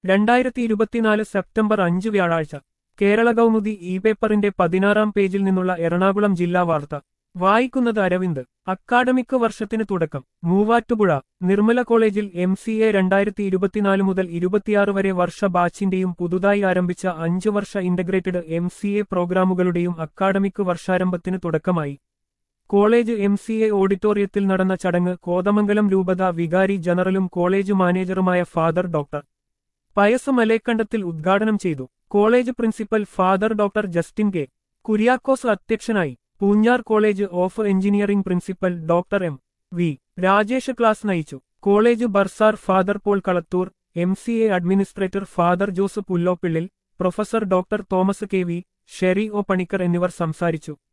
രണ്ടായിരത്തി ഇരുപത്തിനാല് സെപ്റ്റംബർ അഞ്ച് വ്യാഴാഴ്ച കേരള കൗമുദി ഇ പേപ്പറിന്റെ പതിനാറാം പേജിൽ നിന്നുള്ള എറണാകുളം ജില്ലാ വാർത്ത വായിക്കുന്നത് അരവിന്ദ് അക്കാഡമിക് വർഷത്തിന് തുടക്കം മൂവാറ്റുപുഴ നിർമ്മല കോളേജിൽ എം സി എ രണ്ടായിരത്തി ഇരുപത്തിനാല് മുതൽ ഇരുപത്തിയാറ് വരെ വർഷ ബാച്ചിന്റെയും പുതുതായി ആരംഭിച്ച അഞ്ച് വർഷ ഇന്റഗ്രേറ്റഡ് എം സി എ പ്രോഗ്രാമുകളുടെയും അക്കാഡമിക് വർഷാരംഭത്തിന് തുടക്കമായി കോളേജ് എം സി എ ഓഡിറ്റോറിയത്തിൽ നടന്ന ചടങ്ങ് കോതമംഗലം രൂപത വികാരി ജനറലും കോളേജ് മാനേജറുമായ ഫാദർ ഡോക്ടർ പയസ് മലേക്കണ്ടത്തിൽ ഉദ്ഘാടനം ചെയ്തു college principal father doctor Justin K Kuriakose അധ്യക്ഷനായി Poonjar college of engineering principal doctor M V Rajesh class നയിച്ചു college bursar father Paul Kalathoor M C A administrator father Jose Pullopillil professor doctor Thomas K V Sherry O Panicker എന്നിവർ സംസാരിച്ചു